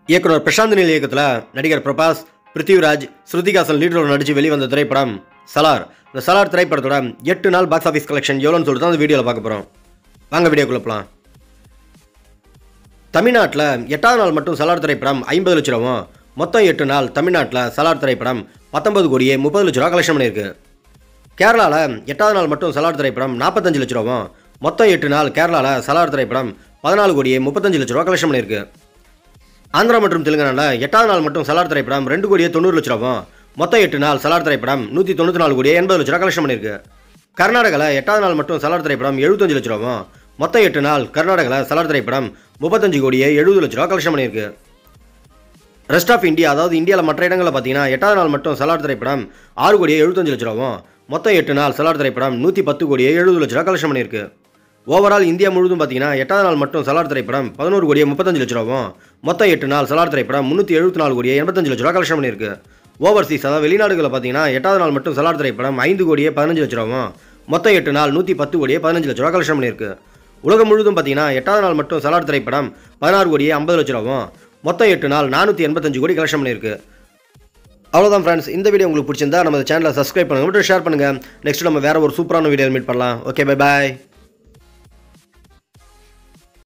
இயக்குனர் பிரசாந்த் நீல் இயக்கத்தில் நடிகர் பிரபாஸ் பிருத்திவிராஜ் ஸ்ருதிகாசன் லீடரோட நடித்து வெளிவந்த திரைப்படம் சலார் இந்த சலார் திரைப்படத்தோட எட்டு நாள் பாக்ஸ் ஆஃபீஸ் கலெக்ஷன் எவ்வளோன்னு சொல்லிட்டு தான் அந்த வீடியோவில் பார்க்க போகிறோம் வாங்க வீடியோக்குள்ள போலாம் தமிழ்நாட்டில் எட்டாவது நாள் மட்டும் சலார் திரைப்படம் ஐம்பது லட்ச ரூபாவும் மொத்தம் எட்டு நாள் தமிழ்நாட்டில் சலார் திரைப்படம் பத்தொன்பது கோடியே முப்பது லட்ச ரூபா கலெக்ஷன் பண்ணியிருக்கு கேரளாவில் எட்டாவது நாள் மட்டும் சலார் திரைப்படம் நாற்பத்தஞ்சு லட்ச ரூபாவும் மொத்தம் எட்டு நாள் கேரளாவில் சலார் திரைப்படம் பதினாலு கோடியே முப்பத்தஞ்சு லட்ச ரூபா கலெக்ஷன் பண்ணியிருக்கு ஆந்திரா மற்றும் தெலுங்கானாவில் எட்டாவது நாள் மட்டும் சலார் திரைப்படம் ரெண்டு கோடியே தொண்ணூறு லட்ச ரூபாவும் மொத்தம் எட்டு நாள் சலார் திரைப்படம் நூற்றி தொண்ணூற்றி நாலு கோடியே எண்பது லட்ச ரூபா கலெக்ஷன் பண்ணியிருக்கு கர்நாடகாவில் எட்டாவது நாள் மட்டும் சலார் திரைப்படம் எழுபத்தஞ்சு லட்ச ரூபாவும் மொத்தம் எட்டு நாள் கர்நாடகாவில் சலார் திரைப்படம் முப்பத்தஞ்சு கோடியே எழுபது லட்ச ரூபா கலெக்ஷன் பண்ணியிருக்கு ரெஸ்ட் ஆஃப் இந்தியா அதாவது இந்தியாவில் மற்ற இடங்களில் பார்த்தீங்கன்னா எட்டாவது நாள் மட்டும் சலார் திரைப்படம் ஆறு கோடியே எழுபத்தஞ்சு லட்ச ரூபாவும் மொத்தம் எட்டு நாள் சலார் திரைப்படம் நூற்றி பத்து கோடியே எழுபது லட்ச ரூபா கலெக்ஷன் பண்ணியிருக்கு ஓவரால் இந்தியா முழுவதும் பார்த்தீங்கன்னா எட்டாவது நாள் மட்டும் சலார் திரைப்படம் பதினோரு கோடியே முப்பத்தஞ்சு லட்ச ரூபாவும் மொத்தம் எட்டு நாள் சலார் திரைப்படம் முந்நூற்றி எழுபத்தி நாலு கோடியே எண்பத்தஞ்சு லட்ச ரூபா கலெக்ஷன் பண்ணியிருக்கு ஓவர்சீஸ் அதாவது வெளிநாடுகளில் பார்த்தீங்கன்னா எட்டாவது நாள் மட்டும் சலார் திரைப்படம் ஐந்து கோடியே பதினஞ்சு லட்ச ரூபாவும் மொத்தம் எட்டு நாள் நூற்றி பத்து கோடியே பதினஞ்சு லட்ச ரூபா கலெக்ஷன் பண்ணியிருக்கு உலகம் முழுவதும் பார்த்தீங்கன்னா எட்டாவது நாள் மட்டும் சலார் திரைப்படம் பதினாறு கோடியே ஐம்பது லட்ச ரூபாவும் மொத்தம் எட்டு நாள் நானூற்றி எண்பத்தஞ்சு கோடி கலெக்ஷன் பண்ணியிருக்கு அவ்வளோதான் ஃப்ரெண்ட்ஸ் இந்த வீடியோ உங்களுக்கு பிடிச்சிருந்தா நம்ம சேனலை சப்ஸ்கிரைப் பண்ணுங்கள் மட்டும் ஷேர் பண்ணுங்கள் நெக்ஸ்ட் நம்ம வேறு ஒரு சூப்பரான வீடியோ மீட் பண்ணலாம் ஓகே பை பாய்